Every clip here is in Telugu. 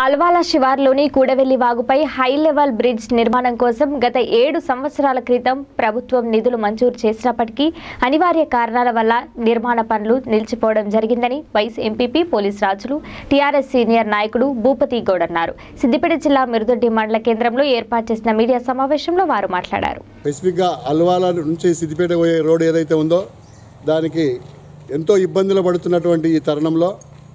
అల్వాల శివార్లోని కూడవెల్లి వాగుపై హై లెవెల్ బ్రిడ్జ్ నిర్మాణం కోసం గత ఏడు సంవత్సరాల క్రితం ప్రభుత్వం నిధులు మంజూరు చేసినప్పటికీ అనివార్య కారణాల వల్ల నిర్మాణ పనులు నిలిచిపోవడం జరిగిందని వైస్ ఎంపీపీ పోలీస్ రాజులు టీఆర్ఎస్ సీనియర్ నాయకుడు భూపతి గౌడ్ అన్నారు సిద్దిపేట జిల్లా మిరుదొడ్డి మండల కేంద్రంలో ఏర్పాటు చేసిన మీడియా సమావేశంలో వారు మాట్లాడారు స్పెసిఫిక్గా అల్వాల నుంచి సిద్దిపేట పోయే రోడ్ ఏదైతే ఉందో దానికి ఎంతో ఇబ్బందులు పడుతున్నటువంటి ఈ తరుణంలో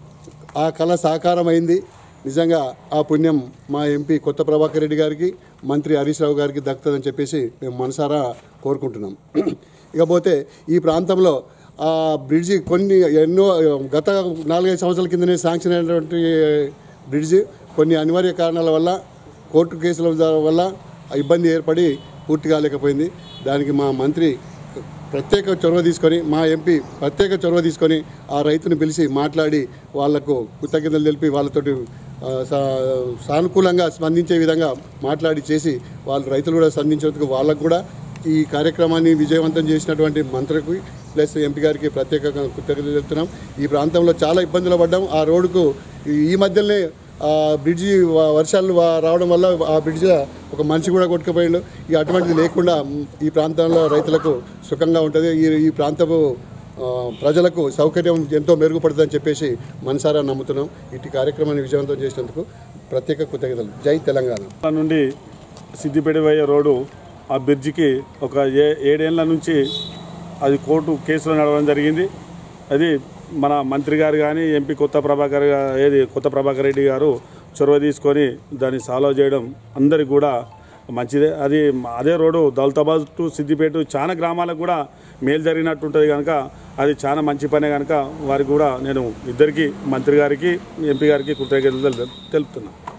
ఆ కళ సాకారం అయింది నిజంగా ఆ పుణ్యం మా ఎంపీ కొత్త ప్రభాకర్ రెడ్డి గారికి మంత్రి హరీష్ రావు గారికి దక్కుతుందని చెప్పేసి మేము మనసారా కోరుకుంటున్నాం ఇకపోతే ఈ ప్రాంతంలో ఆ బ్రిడ్జి కొన్ని ఎన్నో గత నాలుగైదు సంవత్సరాల కిందనే శాంక్షన్ అయినటువంటి బ్రిడ్జి కొన్ని అనివార్య కారణాల వల్ల కోర్టు కేసుల వల్ల ఇబ్బంది ఏర్పడి పూర్తి కాలేకపోయింది దానికి మా మంత్రి ప్రత్యేక చొరవ తీసుకొని మా ఎంపీ ప్రత్యేక చొరవ తీసుకొని ఆ రైతుని పిలిచి మాట్లాడి వాళ్లకు కృతజ్ఞతలు తెలిపి వాళ్ళతోటి ఆ, సా- సానుకూలంగా స్పందించే విధంగా మాట్లాడి చేసి వాళ్ళు రైతులు కూడా స్పందించేందుకు వాళ్ళకు కూడా ఈ కార్యక్రమాన్ని విజయవంతం చేసినటువంటి మంత్రికి ప్లస్ ఎంపీ గారికి ప్రత్యేక కృతజ్ఞతలు చెప్తున్నాం ఈ ప్రాంతంలో చాలా ఇబ్బందులు పడ్డాం ఆ రోడ్డుకు ఈ- ఈ మధ్యలోనే ఆ బ్రిడ్జి వ- వర్షాలు వా- రావడం వల్ల ఆ బ్రిడ్జ్ ఒక మనిషి కూడా కొట్టుకుపోయిండు ఇక అటువంటిది లేకుండా మ్, ఈ ప్రాంతంలో రైతులకు సుఖంగా ఉంటుంది ఈ ఈ ప్రాంతపు ఆ, ప్రజలకు సౌకర్యం ఎంతో మెరుగుపడుతుందని చెప్పేసి మనసారా నమ్ముతున్నాం ఇటు కార్యక్రమాన్ని విజయవంతం చేసినందుకు ప్రత్యేక కృతజ్ఞతలు జై తెలంగాణ అక్కడ నుండి సిద్దిపేట పోయే రోడ్డు ఆ బ్రిడ్జికి ఒక ఏ ఏడేళ్ల నుంచి అది కోర్టు కేసులో నడవడం జరిగింది అది మన మంత్రి గారు కానీ ఎంపీ కొత్త ప్రభాకర్ గా- ఏది కొత్త ప్రభాకర్ రెడ్డి గారు చొరవ తీసుకొని దాన్ని సాల్వ్ చేయడం అందరికి కూడా మంచిదే అది అదే రోడ్డు దౌలతాబాద్ టు సిద్దిపేట చాలా గ్రామాలకు కూడా మేలు జరిగినట్టు ఉంటుంది కనుక అది చాలా మంచి పనే కనుక వారికి కూడా నేను ఇద్దరికి మంత్రి గారికి ఎంపీ గారికి కృతజ్ఞతలు తెలుపుతున్నాను